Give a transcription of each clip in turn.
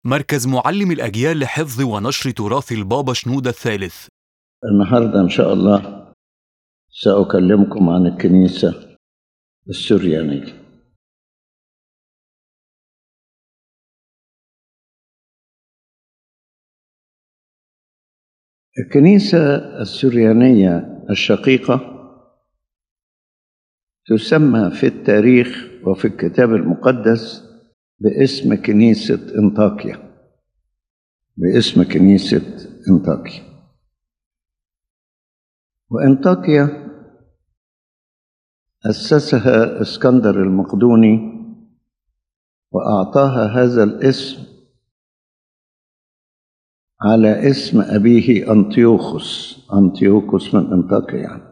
مركز معلم الأجيال لحفظ ونشر تراث البابا شنودة الثالث النهاردة إن شاء الله سأكلمكم عن الكنيسة السريانية الكنيسة السريانية الشقيقة تسمى في التاريخ وفي الكتاب المقدس باسم كنيسة انطاكيا باسم كنيسة انطاكيا وانطاكيا أسسها اسكندر المقدوني وأعطاها هذا الاسم على اسم أبيه أنطيوخوس أنطيوخوس من أنطاكيا يعني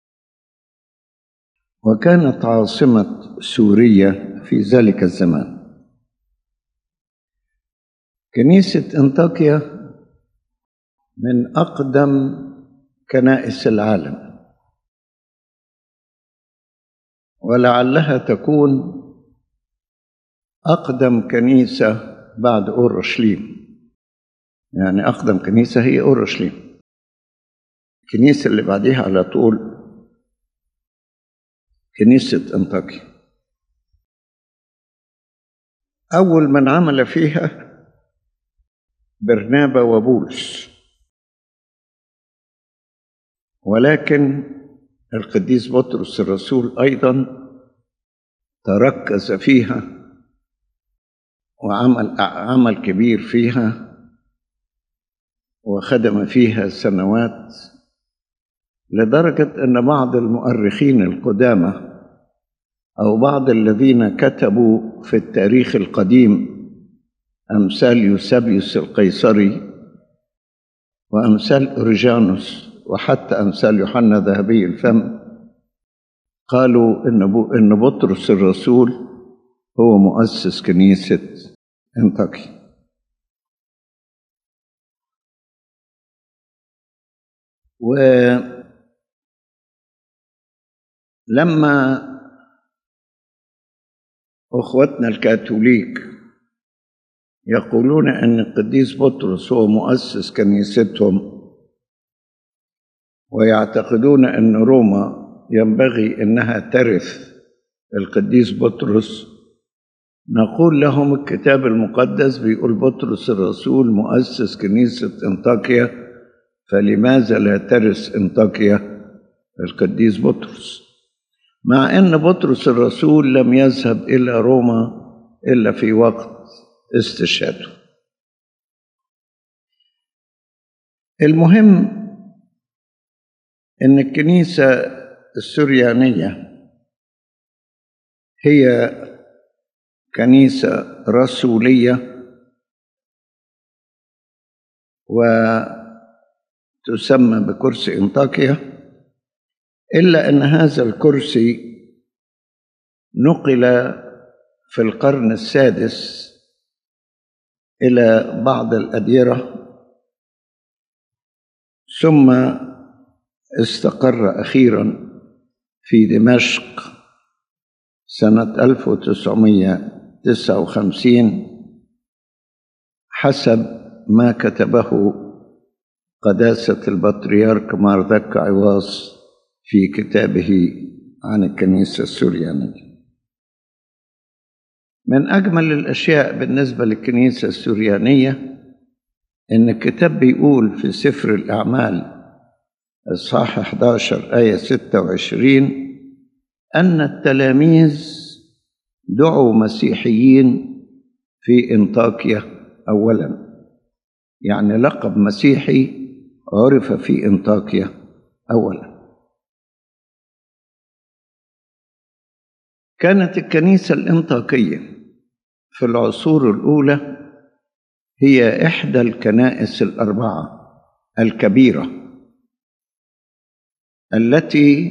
وكانت عاصمة سوريا في ذلك الزمان كنيسة أنطاكيا من أقدم كنائس العالم ولعلها تكون أقدم كنيسة بعد أورشليم يعني أقدم كنيسة هي أورشليم الكنيسة اللي بعديها على طول كنيسة أنطاكيا أول من عمل فيها برنابا وبولس ولكن القديس بطرس الرسول أيضا تركز فيها وعمل عمل كبير فيها وخدم فيها سنوات لدرجة أن بعض المؤرخين القدامى أو بعض الذين كتبوا في التاريخ القديم أمثال يوسبيوس القيصري وأمثال أوريجانوس وحتى أمثال يوحنا ذهبي الفم قالوا إن إن بطرس الرسول هو مؤسس كنيسة انطاكيا ولما اخوتنا الكاثوليك يقولون ان القديس بطرس هو مؤسس كنيستهم ويعتقدون ان روما ينبغي انها ترث القديس بطرس نقول لهم الكتاب المقدس بيقول بطرس الرسول مؤسس كنيسه انطاكيا فلماذا لا ترث انطاكيا القديس بطرس مع ان بطرس الرسول لم يذهب الى روما الا في وقت استشهاده المهم ان الكنيسه السريانيه هي كنيسه رسوليه و تسمى بكرسي انطاكيا الا ان هذا الكرسي نقل في القرن السادس الى بعض الاديره ثم استقر اخيرا في دمشق سنه 1959 حسب ما كتبه قداسة البطريرك ماردك عواص في كتابه عن الكنيسة السوريانية من أجمل الأشياء بالنسبة للكنيسة السوريانية إن الكتاب بيقول في سفر الأعمال إصحاح 11 آية 26 أن التلاميذ دعوا مسيحيين في انطاكيا أولا يعني لقب مسيحي عرف في انطاكيا اولا كانت الكنيسه الانطاكيه في العصور الاولى هي احدى الكنائس الاربعه الكبيره التي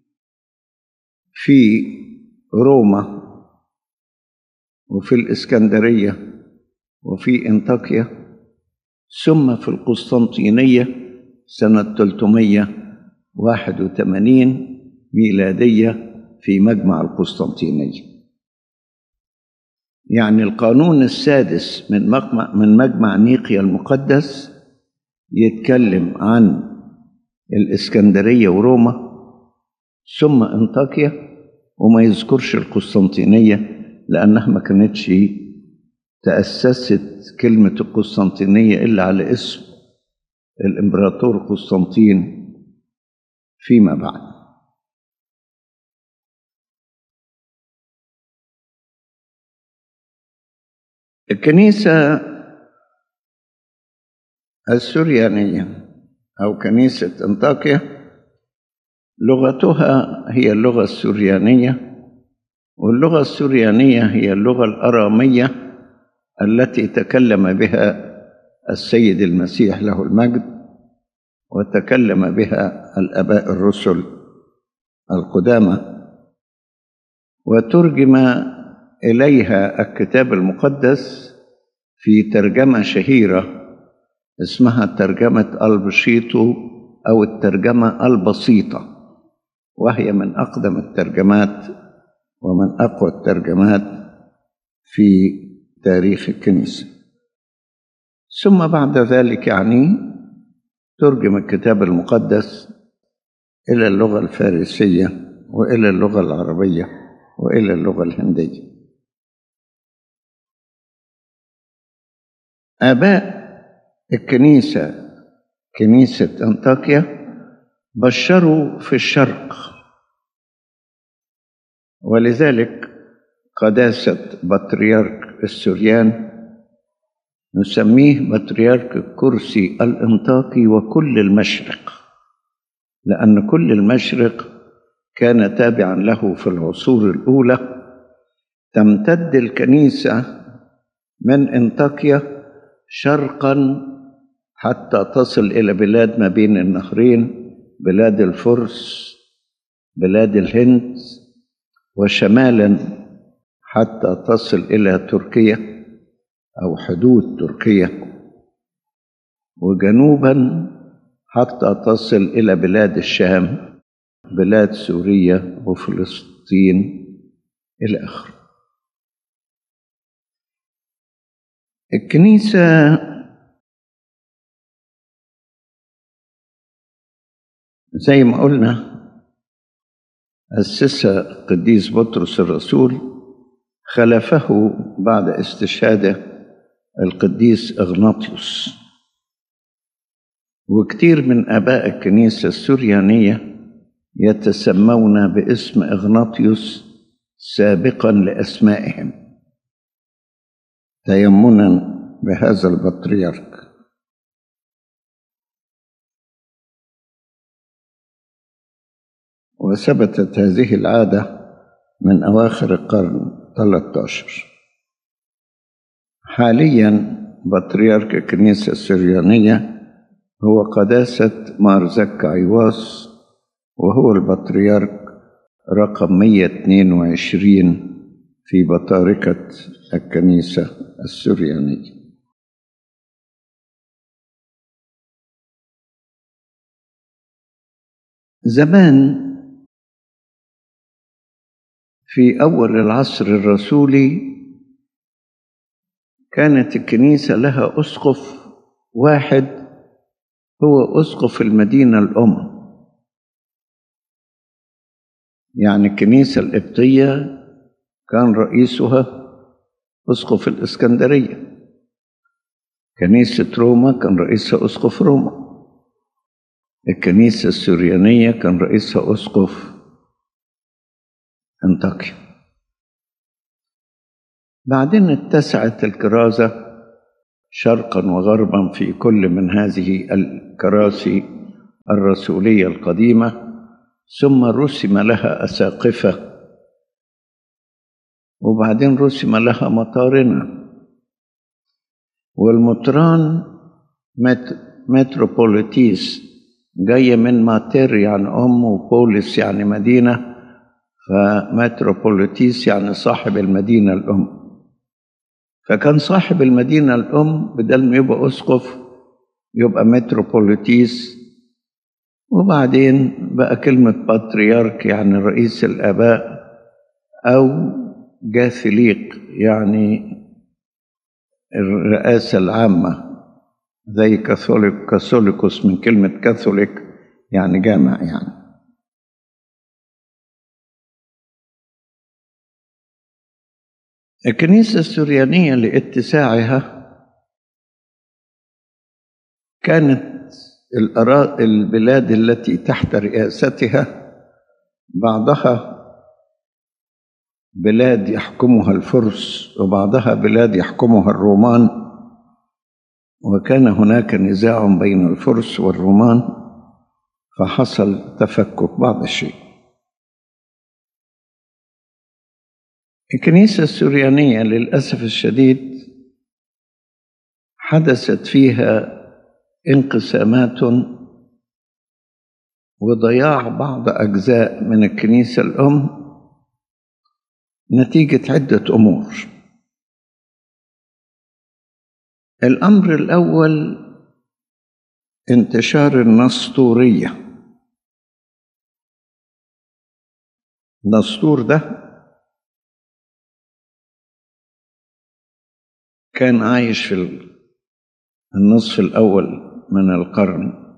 في روما وفي الاسكندريه وفي انطاكيا ثم في القسطنطينية سنة 381 ميلادية في مجمع القسطنطينية يعني القانون السادس من مجمع من مجمع نيقيا المقدس يتكلم عن الإسكندرية وروما ثم انطاكيا وما يذكرش القسطنطينية لأنها ما كانتش تأسست كلمة القسطنطينية إلا على اسم الإمبراطور قسطنطين فيما بعد الكنيسة السريانية أو كنيسة أنطاكيا لغتها هي اللغة السريانية واللغة السريانية هي اللغة الأرامية التي تكلم بها السيد المسيح له المجد وتكلم بها الآباء الرسل القدامى وترجم إليها الكتاب المقدس في ترجمة شهيرة اسمها ترجمة البشيطو أو الترجمة البسيطة وهي من أقدم الترجمات ومن أقوى الترجمات في تاريخ الكنيسة ثم بعد ذلك يعني ترجم الكتاب المقدس إلى اللغة الفارسية وإلى اللغة العربية وإلى اللغة الهندية آباء الكنيسة كنيسة أنطاكيا بشروا في الشرق ولذلك قداسة بطريرك السوريان نسميه بطريرك الكرسي الانطاكي وكل المشرق لأن كل المشرق كان تابعا له في العصور الأولى تمتد الكنيسة من انطاكيا شرقا حتى تصل إلى بلاد ما بين النهرين بلاد الفرس بلاد الهند وشمالا حتى تصل إلى تركيا أو حدود تركيا وجنوبا حتى تصل إلى بلاد الشام بلاد سوريا وفلسطين إلى آخره الكنيسة زي ما قلنا أسسها قديس بطرس الرسول خلفه بعد استشهاده القديس اغناطيوس وكثير من اباء الكنيسه السريانيه يتسمون باسم اغناطيوس سابقا لاسمائهم تيمنا بهذا البطريرك وثبتت هذه العاده من اواخر القرن 13 حاليا بطريرك الكنيسة السريانية هو قداسة مارزك عيواس وهو البطريرك رقم 122 في بطاركة الكنيسة السريانية زمان في أول العصر الرسولي كانت الكنيسة لها أسقف واحد هو أسقف المدينة الأم يعني الكنيسة القبطية كان رئيسها أسقف الإسكندرية كنيسة روما كان رئيسها أسقف روما الكنيسة السريانية كان رئيسها أسقف انطاكيا بعدين اتسعت الكرازة شرقا وغربا في كل من هذه الكراسي الرسولية القديمة ثم رسم لها أساقفة وبعدين رسم لها مطارنة والمطران مت متروبوليتيس جاية من ماتير يعني أم وبوليس يعني مدينة فمتروبوليتيس يعني صاحب المدينة الأم فكان صاحب المدينة الأم بدل ما يبقى أسقف يبقى متروبوليتيس وبعدين بقى كلمة بطريرك يعني رئيس الآباء أو جاثليق يعني الرئاسة العامة زي كاثوليك كاثوليكوس من كلمة كاثوليك يعني جامع يعني الكنيسة السريانية لاتساعها كانت الأرا- البلاد التي تحت رئاستها بعضها بلاد يحكمها الفرس وبعضها بلاد يحكمها الرومان وكان هناك نزاع بين الفرس والرومان فحصل تفكك بعض الشيء الكنيسة السريانية للأسف الشديد حدثت فيها انقسامات وضياع بعض أجزاء من الكنيسة الأم نتيجة عدة أمور الأمر الأول انتشار النسطورية النسطور ده كان عايش في النصف الأول من القرن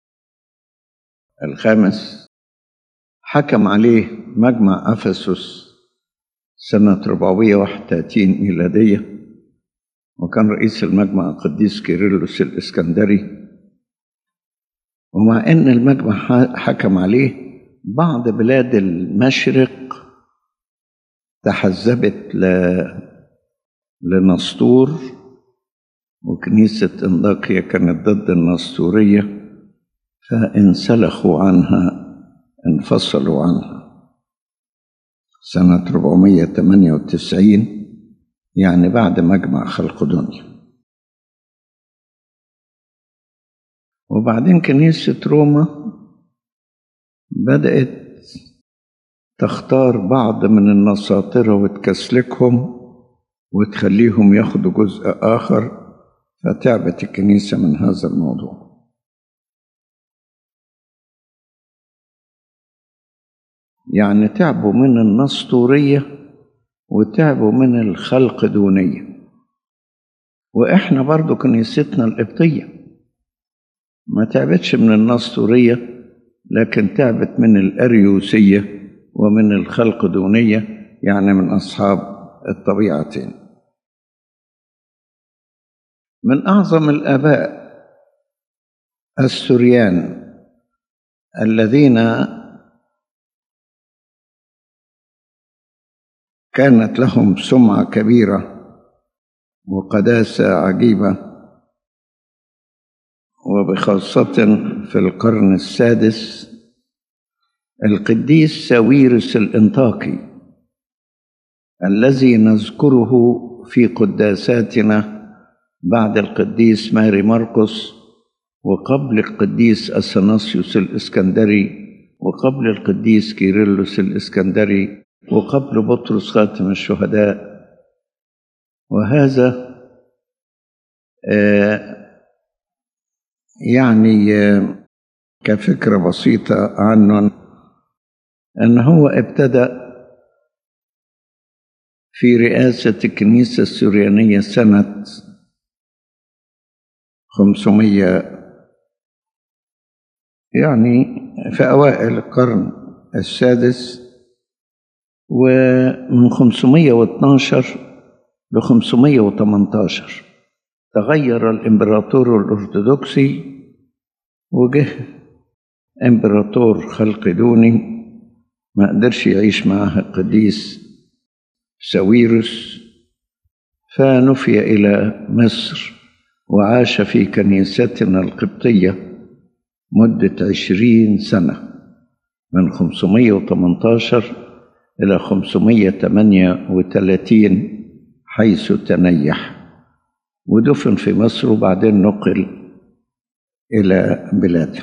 الخامس حكم عليه مجمع أفسس سنة 431 ميلادية وكان رئيس المجمع القديس كيرلس الإسكندري ومع أن المجمع حكم عليه بعض بلاد المشرق تحزبت ل... لنسطور وكنيسة انطاكيا كانت ضد النسطورية فانسلخوا عنها انفصلوا عنها سنة 498 يعني بعد مجمع خلق دنيا وبعدين كنيسة روما بدأت تختار بعض من النساطرة وتكسلكهم وتخليهم ياخدوا جزء آخر فتعبت الكنيسة من هذا الموضوع يعني تعبوا من النسطورية وتعبوا من الخلق دونية وإحنا برضو كنيستنا القبطية ما تعبتش من النسطورية لكن تعبت من الأريوسية ومن الخلق دونية يعني من أصحاب الطبيعتين من أعظم الآباء السريان الذين كانت لهم سمعة كبيرة وقداسة عجيبة وبخاصة في القرن السادس القديس ساويرس الإنطاكي الذي نذكره في قداساتنا بعد القديس ماري مرقس وقبل القديس أثناسيوس الإسكندري وقبل القديس كيرلس الإسكندري وقبل بطرس خاتم الشهداء وهذا يعني كفكرة بسيطة عنه أن هو ابتدأ في رئاسة الكنيسة السريانية سنة 500 يعني في أوائل القرن السادس ومن 512 ل 518 تغير الإمبراطور الأرثوذكسي وجه إمبراطور خلقدوني ما قدرش يعيش معاه القديس ساويرس فنفي إلى مصر وعاش في كنيستنا القبطية مدة عشرين سنة من 518 إلى 538 حيث تنيح ودفن في مصر وبعدين نقل إلى بلاده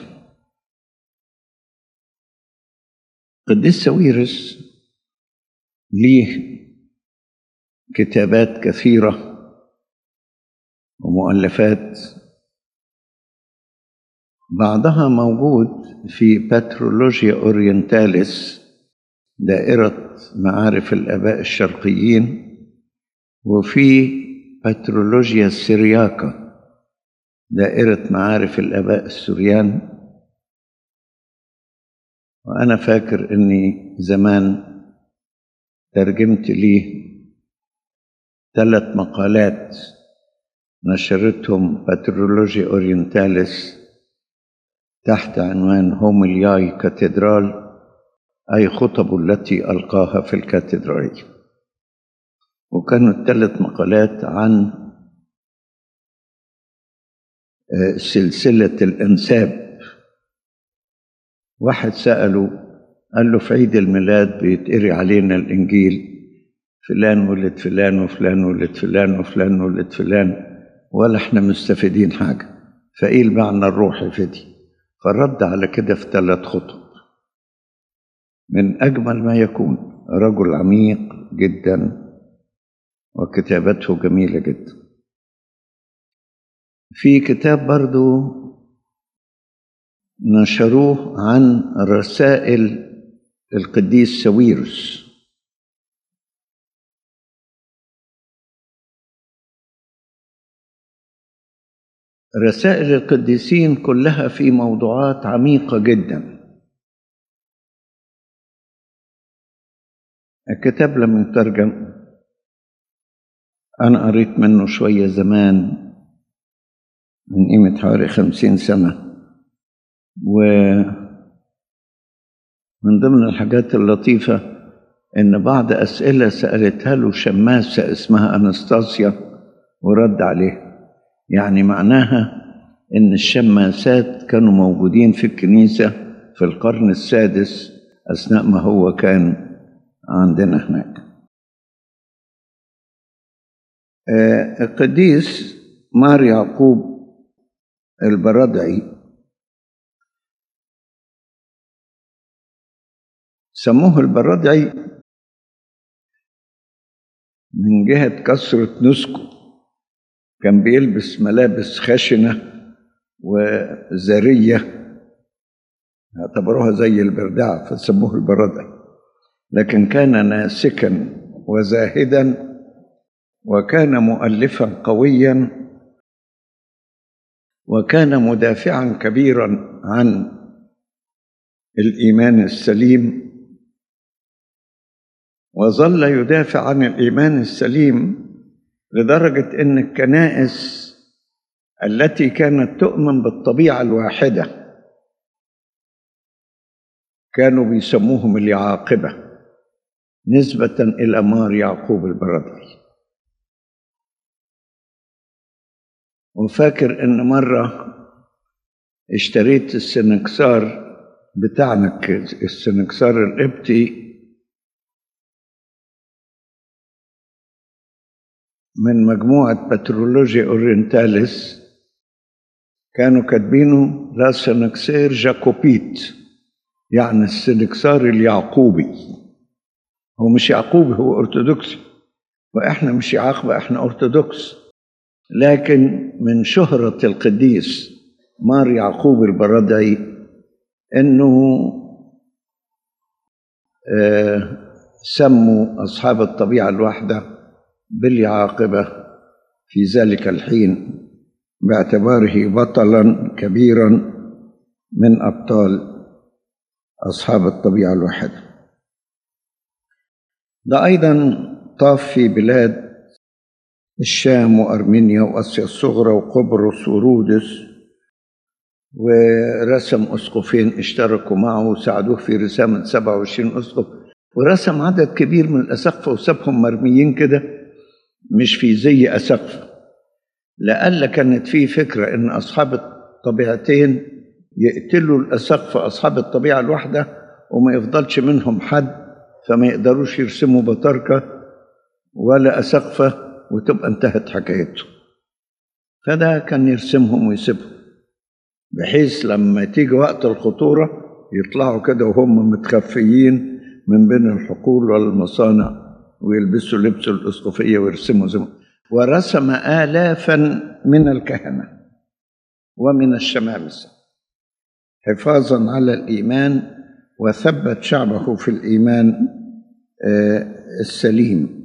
قديس ساويرس ليه كتابات كثيرة ومؤلفات بعضها موجود في باترولوجيا أورينتاليس دائرة معارف الآباء الشرقيين وفي بترولوجيا السرياكة دائرة معارف الآباء السوريان وأنا فاكر إني زمان ترجمت ليه ثلاث مقالات نشرتهم بترولوجي أورينتاليس تحت عنوان هوميلياي كاتدرال أي خطب التي ألقاها في الكاتدرائية وكانوا الثلاث مقالات عن سلسلة الأنساب واحد سأله قال له في عيد الميلاد بيتقري علينا الإنجيل فلان ولد فلان وفلان ولد فلان وفلان ولد فلان ولا احنا مستفيدين حاجة فإيه المعنى الروحي في دي فرد على كده في ثلاث خطب من أجمل ما يكون رجل عميق جدا وكتابته جميلة جدا في كتاب برضو نشروه عن رسائل القديس سويرس رسائل القديسين كلها في موضوعات عميقة جدا الكتاب لم يترجم أنا قريت منه شوية زمان من قيمة حوالي خمسين سنة ومن ضمن الحاجات اللطيفة إن بعض أسئلة سألتها له شماسة اسمها أنستاسيا ورد عليها يعني معناها إن الشماسات كانوا موجودين في الكنيسة في القرن السادس أثناء ما هو كان عندنا هناك القديس مار يعقوب البرادعي سموه البرادعي من جهة كثرة نسكه كان بيلبس ملابس خشنة وزرية اعتبروها زي البردعة فسموه البرادعي لكن كان ناسكا وزاهدا وكان مؤلفا قويا وكان مدافعا كبيرا عن الايمان السليم وظل يدافع عن الايمان السليم لدرجه ان الكنائس التي كانت تؤمن بالطبيعه الواحده كانوا بيسموهم اليعاقبه نسبه الى مار يعقوب البرادعي وفاكر ان مره اشتريت السنكسار بتاعنا السنكسار القبطي من مجموعة بترولوجيا أورينتاليس كانوا كاتبينه لا سنكسير جاكوبيت يعني السنكسار اليعقوبي هو مش يعقوبي هو أرثوذكسي وإحنا مش يعاقبة إحنا أرثوذكس لكن من شهرة القديس مار يعقوب البردعي انه آه سموا اصحاب الطبيعه الواحده باليعاقبه في ذلك الحين باعتباره بطلا كبيرا من ابطال اصحاب الطبيعه الواحده ده ايضا طاف في بلاد الشام وأرمينيا وآسيا الصغرى وقبرص ورودس ورسم أسقفين اشتركوا معه وساعدوه في رسامة 27 أسقف ورسم عدد كبير من الأساقفة وسابهم مرميين كده مش في زي أساقفة لألا كانت في فكرة إن أصحاب الطبيعتين يقتلوا الأساقفة أصحاب الطبيعة الواحدة وما يفضلش منهم حد فما يقدروش يرسموا بطاركة ولا أساقفة وتبقى انتهت حكايته فده كان يرسمهم ويسيبهم بحيث لما تيجي وقت الخطورة يطلعوا كده وهم متخفيين من بين الحقول والمصانع ويلبسوا لبس الأسقفية ويرسموا زي ورسم آلافا من الكهنة ومن الشمامسة حفاظا على الإيمان وثبت شعبه في الإيمان السليم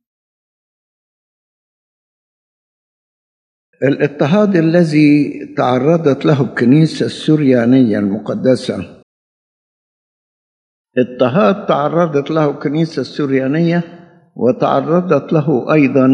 الاضطهاد الذي تعرضت له الكنيسة السريانية المقدسة اضطهاد تعرضت له الكنيسة السريانية وتعرضت له أيضا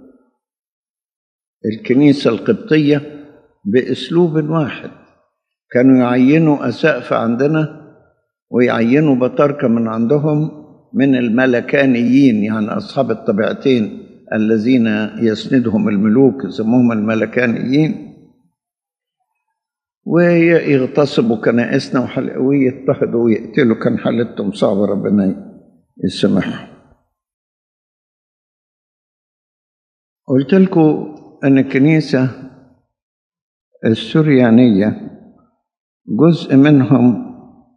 الكنيسة القبطية بأسلوب واحد كانوا يعينوا أسقف عندنا ويعينوا بطاركة من عندهم من الملكانيين يعني أصحاب الطبيعتين الذين يسندهم الملوك يسموهم الملكانيين ويغتصبوا كنائسنا ويضطهدوا ويقتلوا كان حالتهم صعبة ربنا يسامحهم قلت لكم أن الكنيسة السريانية جزء منهم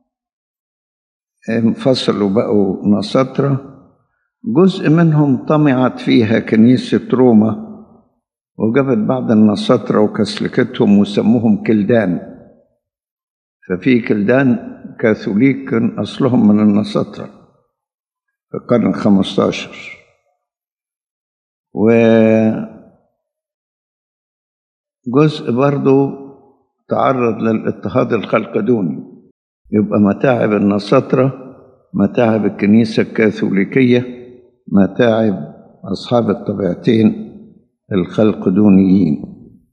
انفصلوا بقوا نصطرة جزء منهم طمعت فيها كنيسة روما وجابت بعض النصاطرة وكسلكتهم وسموهم كلدان ففي كلدان كاثوليك كان أصلهم من النصاطرة في القرن الخمستاشر و جزء برضو تعرض للاضطهاد الخلقدوني يبقى متاعب النصاطرة متاعب الكنيسة الكاثوليكية متاعب أصحاب الطبيعتين الخلقدونيين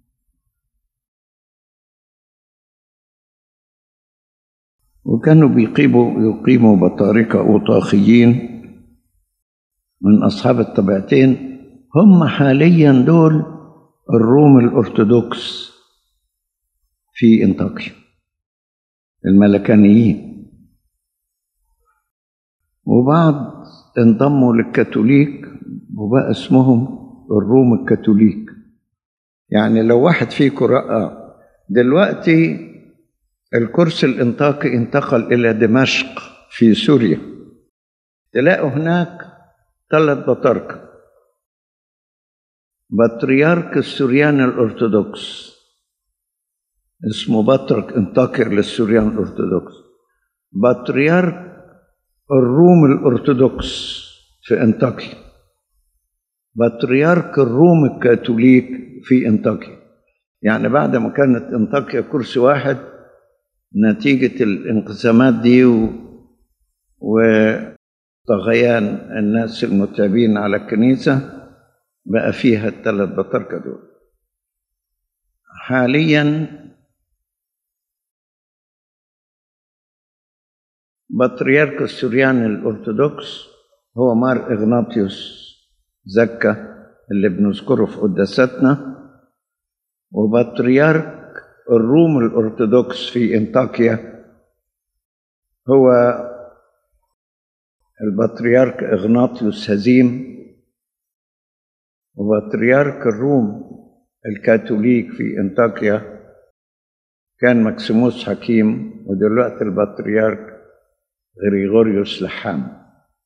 وكانوا بيقيموا يقيموا بطاركة أوطاخيين من أصحاب الطبيعتين هم حاليا دول الروم الأرثوذكس في انطاكيا الملكانيين وبعض انضموا للكاثوليك وبقى اسمهم الروم الكاثوليك يعني لو واحد فيكم رأى دلوقتي الكرسي الانطاكي انتقل إلى دمشق في سوريا تلاقوا هناك ثلاث بطاركة بطريرك السوريان الأرثوذكس اسمه بطرك انطاكي للسوريان الأرثوذكس بطريرك الروم الأرثوذكس في انطاكيا بطريرك الروم الكاثوليك في انطاكيا يعني بعد ما كانت انطاكيا كرسي واحد نتيجة الانقسامات دي و... وطغيان الناس المتابعين على الكنيسة بقى فيها الثلاث بطاركة دول حاليا بطريرك السوريان الأرثوذكس هو مار إغناطيوس زكا اللي بنذكره في قداستنا وبطريرك الروم الأرثوذكس في انطاكيا هو البطريرك إغناطيوس هزيم وبطريرك الروم الكاثوليك في انطاكيا كان مكسيموس حكيم ودلوقتي البطريرك غريغوريوس لحام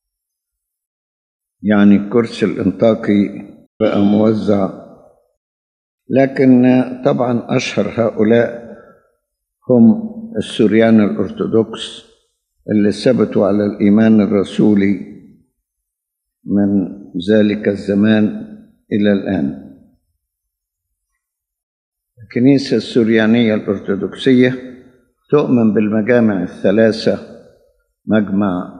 يعني الكرسي الانطاكي بقى موزع لكن طبعا اشهر هؤلاء هم السوريان الارثوذكس اللي ثبتوا على الايمان الرسولي من ذلك الزمان الى الان الكنيسه السوريانيه الارثوذكسيه تؤمن بالمجامع الثلاثه مجمع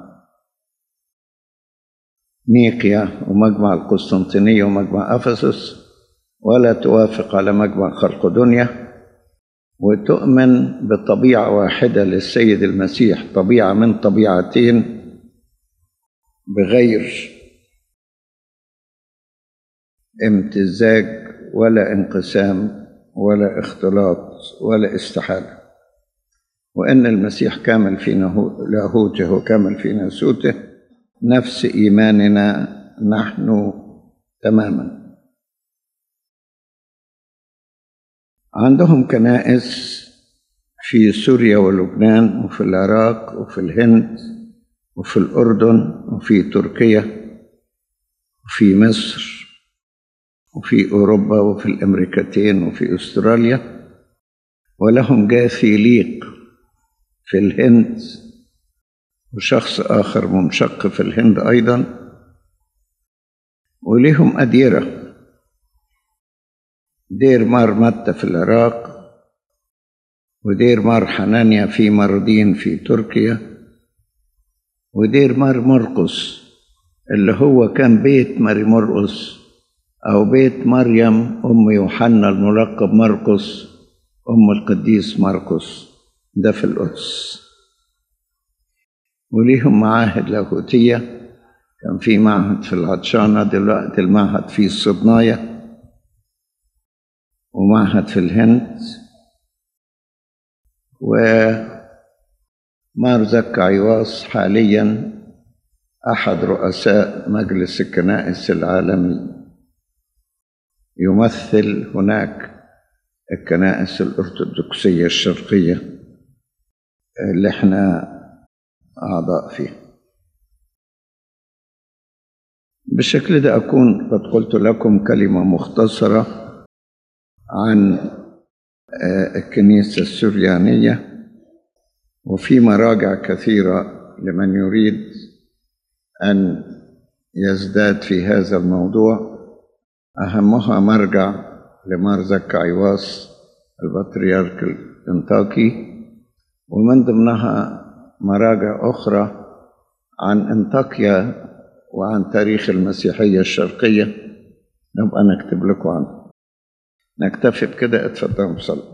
نيقيا ومجمع القسطنطينية ومجمع أفسس ولا توافق على مجمع خلقدونيا وتؤمن بطبيعة واحدة للسيد المسيح طبيعة من طبيعتين بغير امتزاج ولا انقسام ولا اختلاط ولا استحالة وأن المسيح كامل في لاهوته وكامل في ناسوته نفس إيماننا نحن تماما عندهم كنائس في سوريا ولبنان وفي العراق وفي الهند وفي الأردن وفي تركيا وفي مصر وفي أوروبا وفي الأمريكتين وفي أستراليا ولهم جاثيليق في الهند وشخص آخر منشق في الهند أيضا وليهم أديرة دير مار متى في العراق ودير مار حنانيا في مردين في تركيا ودير مار مرقس اللي هو كان بيت ماري مرقس أو بيت مريم أم يوحنا الملقب مرقس أم القديس مرقس ده في القدس وليهم معاهد لاهوتية كان في معهد في العطشانة دلوقتي المعهد في الصدناية ومعهد في الهند ومار زكا عيواص حاليا أحد رؤساء مجلس الكنائس العالمي يمثل هناك الكنائس الأرثوذكسية الشرقية اللي احنا أعضاء فيها بالشكل ده أكون قد قلت لكم كلمة مختصرة عن الكنيسة السريانية وفي مراجع كثيرة لمن يريد أن يزداد في هذا الموضوع أهمها مرجع لمار زكا عيواص البطريرك الانطاكي ومن ضمنها مراجع أخرى عن انطاكيا وعن تاريخ المسيحية الشرقية نبقى نكتب لكم عنه نكتفي بكده اتفضلوا صلوا